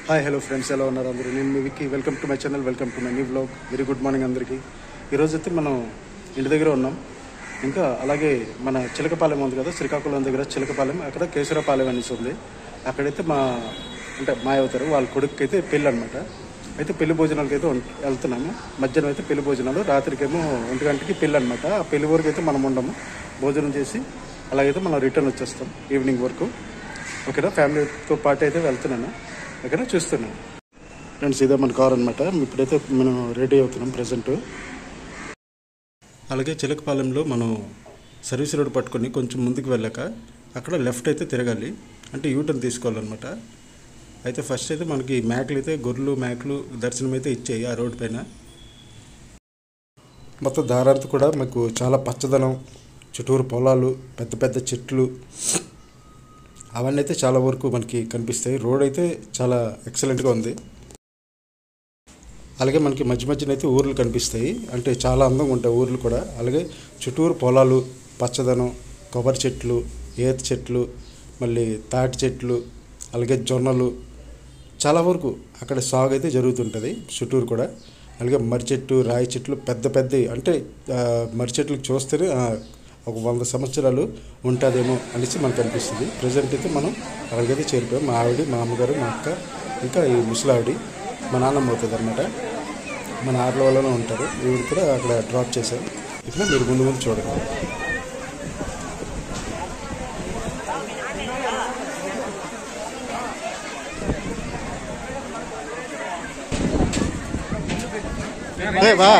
Hi hello friends ఎలా ఉన్నారు అందరూ నేను మీ Vicky welcome to my channel welcome to my new blog very good morning అందరికీ ఈరోజు అయితే మనం ఇంటి దగ్గర ఉన్నాం ఇంకా అలాగే మన చిలకపాలెం ఉంది కదా శ్రీకాకుళం దగ్గర చిలకపాలెం అక్కడ కేశవరపాలెం అనేసి ఉంది అక్కడైతే మా అంటే మా అవుతారు వాళ్ళ కొడుకు అయితే పెళ్ళి అనమాట అయితే పెళ్లి భోజనాలకి అయితే ఉం- వెళ్తున్నాము మధ్యాహ్నం అయితే పెళ్లి భోజనాలు రాత్రికేమో ఒంటి గంటకి పెళ్ళి అనమాట ఆ పెళ్లి వరకు అయితే మనం ఉండము భోజనం చేసి అలాగైతే మనం రిటర్న్ వచ్చేస్తాం ఈవినింగ్ వరకు ఓకేనా ఫ్యామిలీతో పాటు అయితే వెళ్తున్నాను ఓకేనా చూస్తున్నాను ఫ్రెండ్స్ ఇదే మన కార్ అనమాట ఇప్పుడైతే మనం రెడీ అవుతున్నాం ప్రజెంట్ అలాగే చిలకపాలెంలో మనం సర్వీస్ రోడ్ పట్టుకొని కొంచెం ముందుకు వెళ్ళాక అక్కడ లెఫ్ట్ అయితే తిరగాలి అంటే యూటర్న్ తీసుకోవాలన్నమాట అయితే ఫస్ట్ అయితే మనకి మేకలు అయితే గొర్రెలు మేకలు దర్శనం అయితే ఇచ్చాయి ఆ రోడ్ పైన మొత్తం దారంతా కూడా మీకు చాలా పచ్చదనం చుట్టూరు పొలాలు పెద్ద పెద్ద చెట్లు అవన్నీ అయితే చాలా వరకు మనకి కనిపిస్తాయి రోడ్ అయితే చాలా ఎక్సలెంట్గా ఉంది అలాగే మనకి మధ్య మధ్యన అయితే ఊర్లు కనిపిస్తాయి అంటే చాలా అందంగా ఉంటాయి ఊర్లు కూడా అలాగే చుట్టూరు పొలాలు పచ్చదనం కొబ్బరి చెట్లు ఈత చెట్లు మళ్ళీ తాటి చెట్లు అలాగే జొన్నలు చాలా వరకు అక్కడ సాగు అయితే జరుగుతుంటుంది చుట్టూరు కూడా అలాగే మర్రి చెట్టు రాయి చెట్లు పెద్ద పెద్దవి అంటే ఆ, మర్రి చెట్లకు చూస్తేనే ఆ, ఒక వంద సంవత్సరాలు ఉంటుందేమో అనేసి మనకు అనిపిస్తుంది ప్రజెంట్ అయితే మనం అక్కడికైతే చేరిపోయాం మా ఆవిడ మా అమ్మగారు మా అక్క ఇంకా ఈ ముసలావిడి మా నాన్నమ్మ అవుతుంది అనమాట మన ఆర్లవల్లోనే ఉంటారు ఈవిడ కూడా అక్కడ డ్రాప్ చేశారు ఇక్కడ మీరు ముందు ముందు చూడండి అదే వా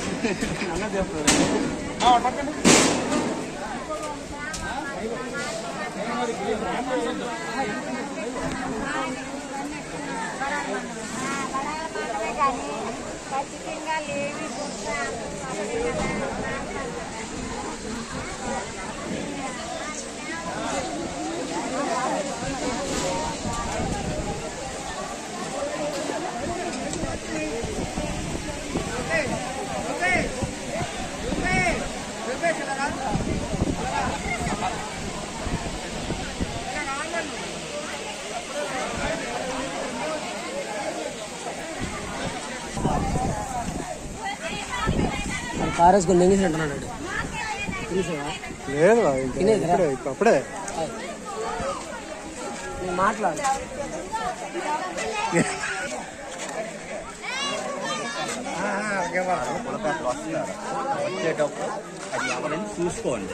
ఖచ్చితంగా లేవి కార్ వేసుకొని మింగేసినట్టున్నాడు వాడు. తెలుసా లేదు వా, ఇంకా ఇప్పుడే ఇప్పుడు అప్పుడే నేను మాట్లాడు పులకట్లు వస్తున్నారు వచ్చేటప్పుడు అది ఎవరైనా చూసుకోండి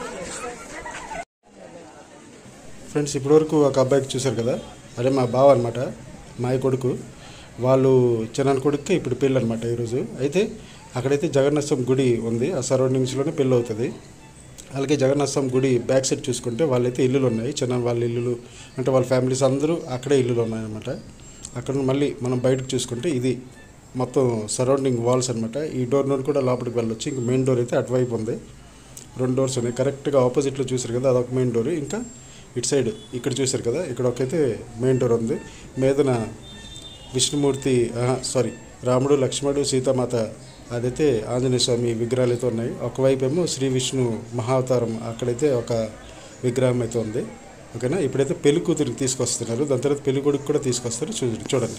ఫ్రెండ్స్ ఇప్పటివరకు ఒక అబ్బాయికి చూశారు కదా అదే మా బావ అనమాట మా అయ్య కొడుకు వాళ్ళు చిన్న కొడుక్కి ఇప్పుడు పెళ్ళి అనమాట ఈరోజు అయితే అక్కడైతే జగన్నాథ స్వామి గుడి ఉంది ఆ సరౌండింగ్స్లోనే పెళ్ళి అవుతుంది అలాగే జగన్నాథ స్వామి గుడి బ్యాక్ సైడ్ చూసుకుంటే వాళ్ళైతే ఇల్లులు ఉన్నాయి చిన్న వాళ్ళ ఇల్లులు అంటే వాళ్ళ ఫ్యామిలీస్ అందరూ అక్కడే ఇల్లులు ఉన్నాయన్నమాట అక్కడ నుండి మళ్ళీ మనం బయటకు చూసుకుంటే ఇది మొత్తం సరౌండింగ్ వాల్స్ అనమాట ఈ డోర్ నుండి కూడా లోపలికి వెళ్ళొచ్చు ఇంక మెయిన్ డోర్ అయితే అటువైపు ఉంది రెండు డోర్స్ ఉన్నాయి కరెక్ట్గా ఆపోజిట్లో చూసారు కదా అదొక మెయిన్ డోర్ ఇంకా ఇటు సైడ్ ఇక్కడ చూసారు కదా ఇక్కడ ఒకైతే మెయిన్ డోర్ ఉంది మీదన విష్ణుమూర్తి సారీ రాముడు లక్ష్మణుడు సీతామాత అదైతే ఆంజనేయ స్వామి విగ్రహాలు అయితే ఉన్నాయి ఒకవైపు ఏమో శ్రీ విష్ణు మహావతారం అక్కడైతే ఒక విగ్రహం అయితే ఉంది ఓకేనా ఇప్పుడైతే పెళ్లి కూతురికి తీసుకొస్తున్నారు దాని తర్వాత పెళ్లి కొడుకు కూడా తీసుకొస్తారు చూ చూడండి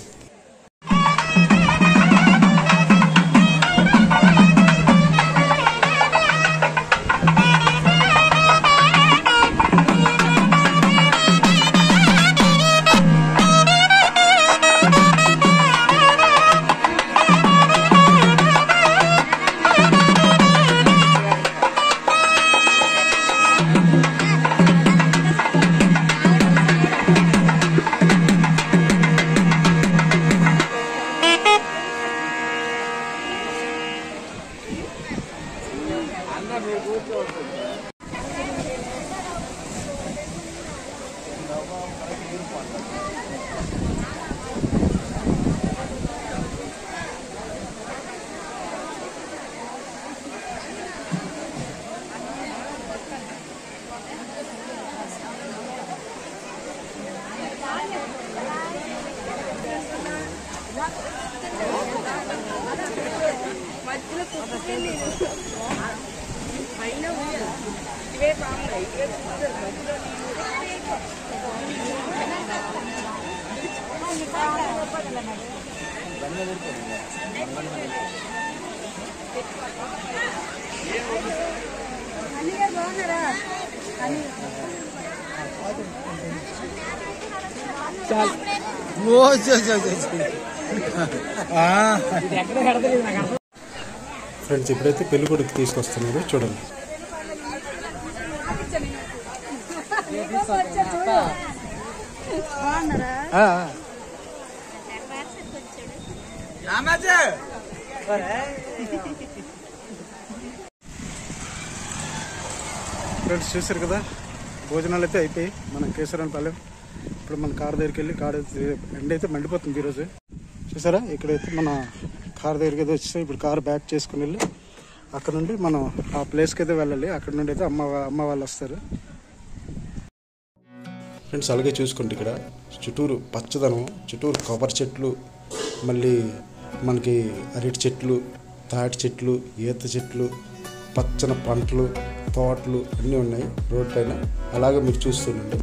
ఇది ఎక్కడ కడతలేదు నాకు అర్థం ఫ్రెండ్స్ ఇప్పుడైతే పెళ్లి కొడుకు తీసుకొస్తున్నారు చూడండి ఫ్రెండ్స్ చూసారు కదా భోజనాలు అయితే అయిపోయి మనం కేసరానిపాలెం ఇప్పుడు మన కార్ దగ్గరికి వెళ్ళి కార్ ఎండ అయితే మండిపోతుంది ఈరోజు చూసారా ఇక్కడైతే మన కార్ దగ్గరికి అయితే వచ్చేసాం ఇప్పుడు కార్ బ్యాక్ చేసుకుని వెళ్ళి అక్కడ నుండి మనం ఆ ప్లేస్కి అయితే వెళ్ళాలి అక్కడ నుండి అయితే అమ్మ వా- అమ్మ వాళ్ళు వస్తారు ఫ్రెండ్స్ అలాగే చూసుకోండి ఇక్కడ చుట్టూరు పచ్చదనం చుట్టూరు కొబ్బరి చెట్లు మళ్ళీ మనకి అరటి చెట్లు తాటి చెట్లు ఈత చెట్లు పచ్చని పంటలు తోటలు అన్నీ ఉన్నాయి రోడ్ పైన అలాగే మీరు చూస్తుండండి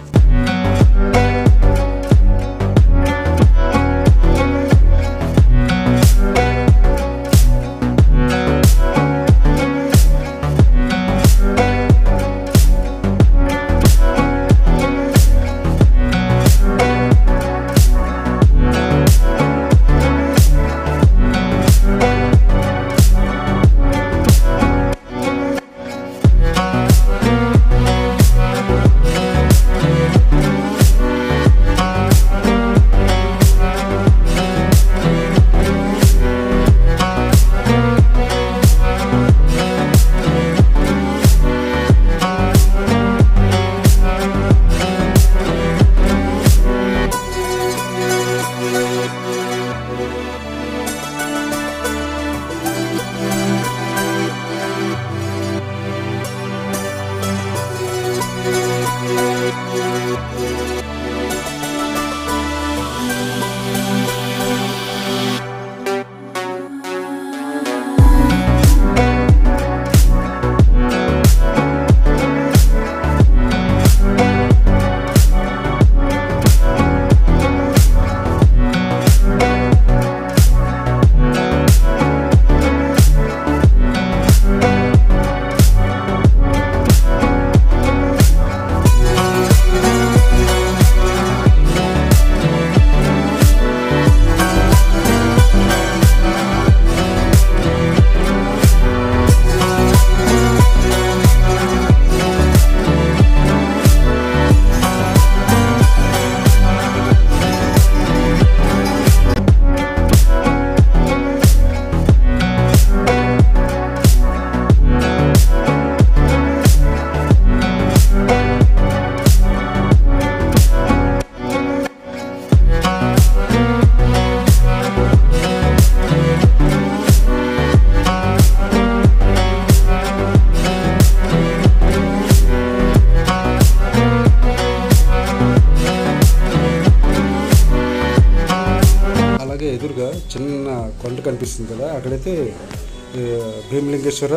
అలాగే ఎదురుగా చిన్న కొండ కనిపిస్తుంది కదా అక్కడైతే ఏ, భీమలింగేశ్వర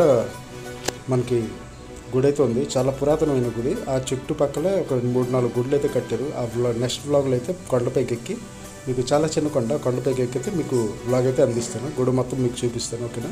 మనకి గుడి అయితే ఉంది చాలా పురాతనమైన గుడి ఆ చుట్టుపక్కల ఒక మూడు నాలుగు గుడులు అయితే కట్టారు ఆ వ్లాగ్ నెక్స్ట్ వ్లాగ్లో అయితే కొండపైకి ఎక్కి మీకు చాలా చిన్న కొండ కొండపైకి ఎక్కితే మీకు వ్లాగ్ అయితే అందిస్తాను గుడి మొత్తం మీకు చూపిస్తాను ఓకేనా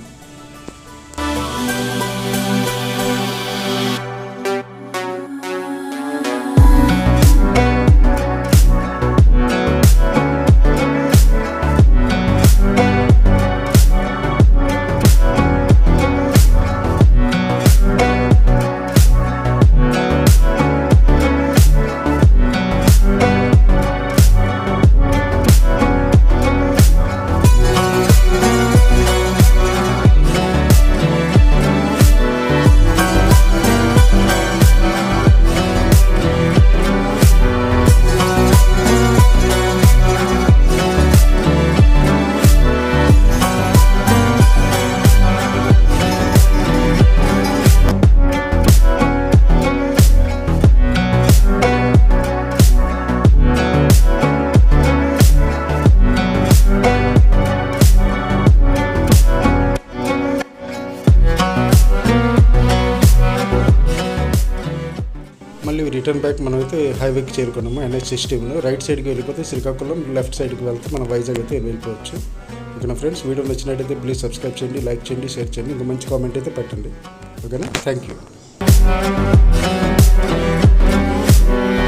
రిటర్న్ బ్యాక్ మనమైతే హైవేకి చేరుకున్నాము ఎన్హెచ్ సిస్టమ్లో రైట్ సైడ్కి వెళ్ళిపోతే శ్రీకాకుళం లెఫ్ట్ సైడ్కి వెళ్తే మనం వైజాగ్ అయితే వెళ్ళిపోవచ్చు ఓకేనా ఫ్రెండ్స్ వీడియో నచ్చినట్టయితే ప్లీజ్ సబ్స్క్రైబ్ చేయండి లైక్ చేయండి షేర్ చేయండి ఇంకా మంచి కామెంట్ అయితే పెట్టండి ఓకేనా థ్యాంక్ యూ